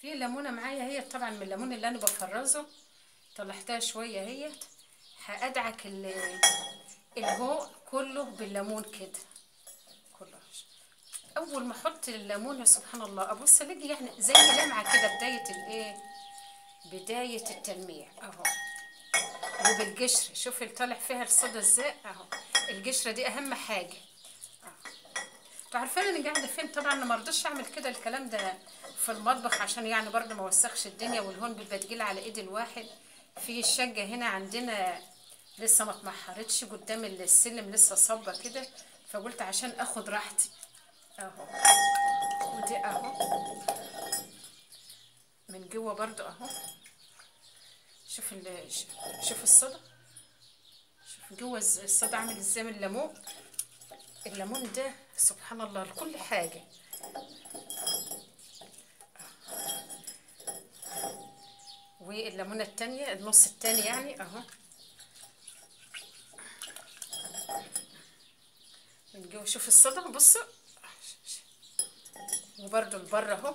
في ليمونه معايا هي طبعا من الليمون اللي انا بفرزه طلعتها شويه هي هادعك ال- الهو كله بالليمون كده كله اول ما احط الليمون يا سبحان الله ابص الاقي يعني زي لمعه كده بدايه الايه بدايه التلميع اهو وبالقشر شوف اللي طالع فيها الصدى ازاي اهو القشره دي اهم حاجه انتوا عارفين انا قاعده فين طبعا انا ما رضيتش اعمل كده الكلام ده في المطبخ عشان يعني برضه ما وسخش الدنيا والهون بيبقى تقيل على ايد الواحد في الشقه هنا عندنا لسه ما اتمحرتش قدام السلم لسه صبه كده فقلت عشان اخد راحتي اهو ودي اهو من جوه برضه اهو شوف ال شوف الصدى شوف جوه الز- الصدى عامل ازاي من الليمون الليمون ده سبحان الله لكل حاجة والليمونة التانية النص التاني يعني اهو من جوه شوف الصدى بصوا وبرده البر اهو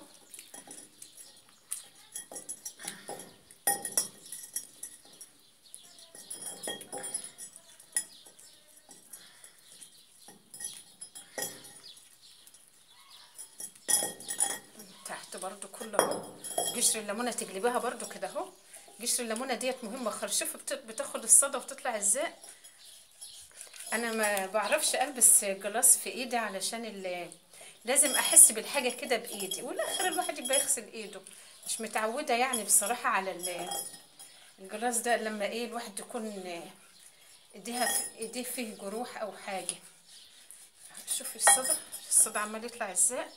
تحت برضو كله اهو قشر الليمونه تقلبيها برضو كده اهو قشر الليمونه ديت مهمه خالص شوف بت- بتاخد الصدى وتطلع ازاي انا ما بعرفش البس جلاس في ايدي علشان ال لازم احس بالحاجه كده بايدي والاخر الواحد يبقى يغسل ايده مش متعوده يعني بصراحه على ال- الجلاس ده لما ايه الواحد يكون ايديها في ايديه فيه جروح او حاجه شوفي الصدى الصدى عمال يطلع ازاي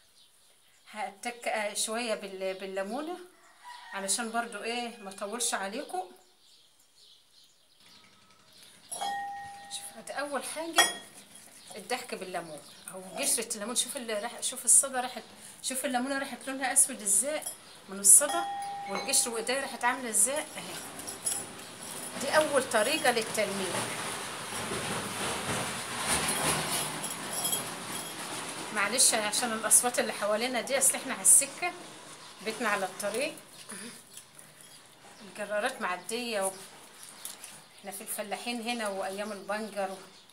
هتك شويه بال- بالليمونه علشان برضو ايه ما اطولش عليكم شوف ده اول حاجه الضحك بالليمون او قشره الليمون شوف اللي راح شوف الصدى راحت شوف الليمونه راحت لونها اسود ازاي من الصدى والقشر وايديها راحت عامله ازاي اهي دي اول طريقه للتلميع معلش عشان الاصوات اللي حوالينا دي اصل احنا على السكه بيتنا على الطريق الجرارات معديه و... احنا في الفلاحين هنا وايام البنجر و...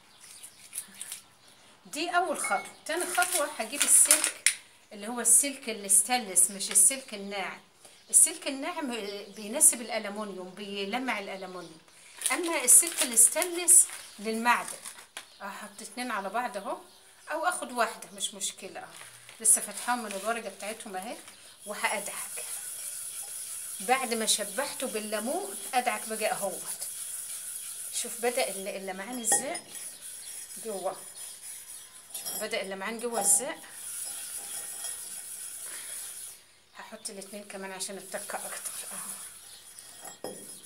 دي اول خطوه تاني خطوه هجيب السلك اللي هو السلك الاستانلس مش السلك الناعم السلك الناعم بيناسب الالومنيوم بيلمع الالومنيوم اما السلك الاستانلس للمعدن احط اتنين على بعض اهو او اخد واحده مش مشكله اهو لسه فاتحاهم من الورقه بتاعتهم اهي وهادعك بعد ما شبحته بالليمون ادعك بقى اهوت شوف بدا الل- اللمعان ازاي جوه شوف بدا اللمعان جوه ازاي هحط الاتنين كمان عشان التكه اكتر اهو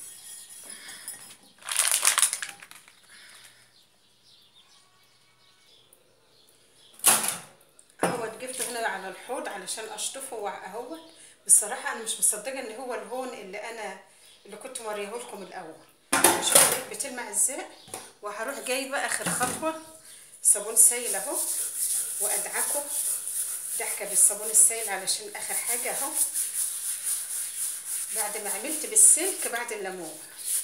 اهوت جبته هنا على الحوض علشان اشطفه اهوت بصراحه انا مش مصدقه ان هو الهون اللي انا اللي كنت موريه لكم الاول شوفوا الإيد بتلمع ازاي وهروح جايبه اخر خطوه صابون سائل اهو وادعكه ضحكه بالصابون السائل علشان اخر حاجه اهو بعد ما عملت بالسلك بعد الليمون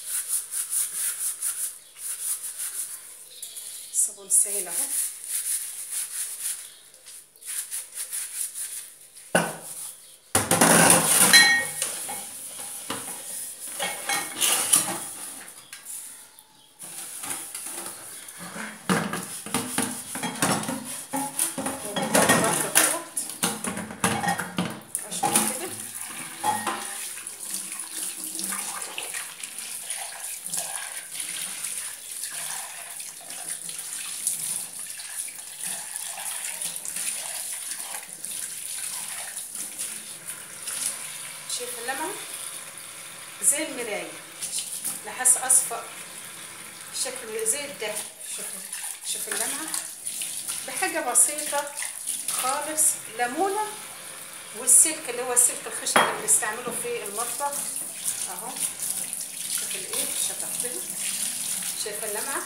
صابون سائل اهو شايف اللمعة زي المراية لحس أصفر شكله زي الدهب شوف شوف اللمعة بحاجة بسيطة خالص ليمونة والسلك اللي هو السلك الخشن اللي بنستعمله في المطبخ اهو شوف الايه شطفته شايف اللمعة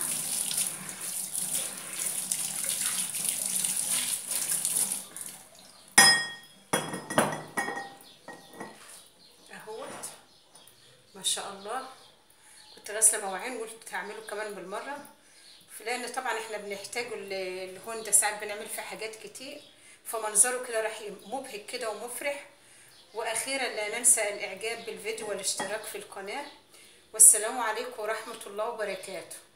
ما شاء الله كنت غاسله مواعين وقلت هعمله كمان بالمره لان طبعا احنا بنحتاجه ال- الهون ده ساعات بنعمل فيه حاجات كتير فمنظره كده راح مبهج كده ومفرح واخيرا لا ننسى الاعجاب بالفيديو والاشتراك في القناه والسلام عليكم ورحمه الله وبركاته